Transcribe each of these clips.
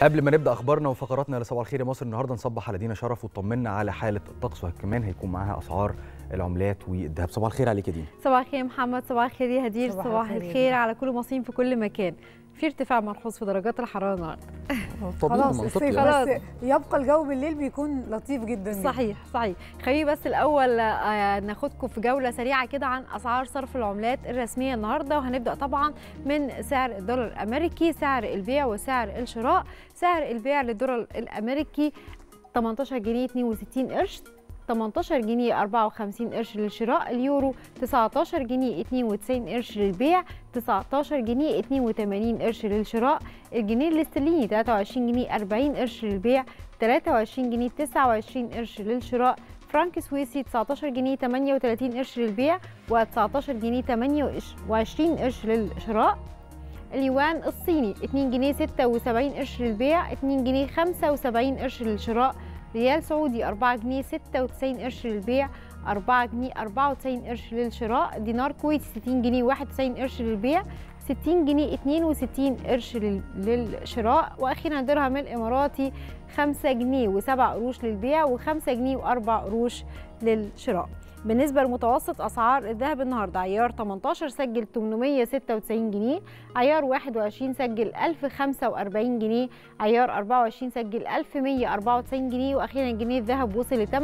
قبل ما نبدا اخبارنا وفقراتنا لصباح الخير يا مصر النهارده نصبح على دينا شرف وطمنا على حاله الطقس وكمان هيكون معاها اسعار العملات والذهب صباح الخير عليك يا دينا صباح الخير يا محمد صباح الخير يا هدير صباح صباح الخير يا الخير دينا. على كل مصريين في كل مكان في ارتفاع ملحوظ في درجات الحراره النهارده طبيعي خلاص منطقي الصيف خلاص. بس يبقى الجو بالليل بيكون لطيف جدا جداً. صحيح صحيح خليني بس الاول آه، ناخدكم في جوله سريعه كده عن اسعار صرف العملات الرسميه النهارده وهنبدا طبعا من سعر الدولار الامريكي سعر البيع وسعر الشراء سعر البيع للدولار الامريكي 18 جنيه 62 قرش 18 جنيه 54 قرش للشراء اليورو 19 جنيه 92 قرش للبيع 19 جنيه 82 قرش للشراء الجنيه الاسترليني 23 جنيه 40 قرش للبيع 23 جنيه 29 قرش للشراء فرانك سويسي 19 جنيه 38 قرش للبيع و19 جنيه 28 قرش للشراء اليوان الصيني 2 جنيه 76 قرش للبيع 2 جنيه 75 قرش للشراء ريال سعودي 4 جنيه 96 قرش للبيع 4 جنيه 94 قرش للشراء دينار كويتي 60 جنيه 91 قرش للبيع 60 جنيه 62 قرش لل- للشراء واخيرا الدرهم الاماراتي 5 جنيه و7 قروش للبيع و5 جنيه و4 قروش للشراء بالنسبة لمتوسط أسعار الذهب النهاردة عيار 18 سجل 896 جنيه عيار 21 سجل 1045 جنيه عيار 24 سجل 1194 جنيه وأخيرا جنيه الذهب وصل ل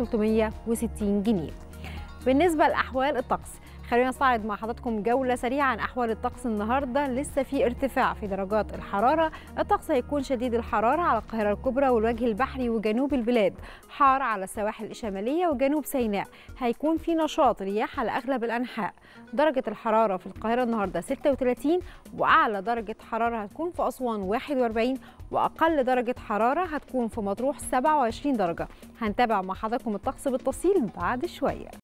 8360 جنيه بالنسبة لأحوال الطقس خلينا نستعرض مع حضراتكم جولة سريعة عن أحوال الطقس النهاردة لسه في ارتفاع في درجات الحرارة الطقس هيكون شديد الحرارة على القاهرة الكبرى والوجه البحري وجنوب البلاد حار على السواحل الشمالية وجنوب سيناء هيكون في نشاط رياح على أغلب الأنحاء درجة الحرارة في القاهرة النهاردة 36 وأعلى درجة حرارة هتكون في أسوان 41 وأقل درجة حرارة هتكون في مطروح 27 درجة هنتابع مع حضراتكم الطقس بالتفصيل بعد شوية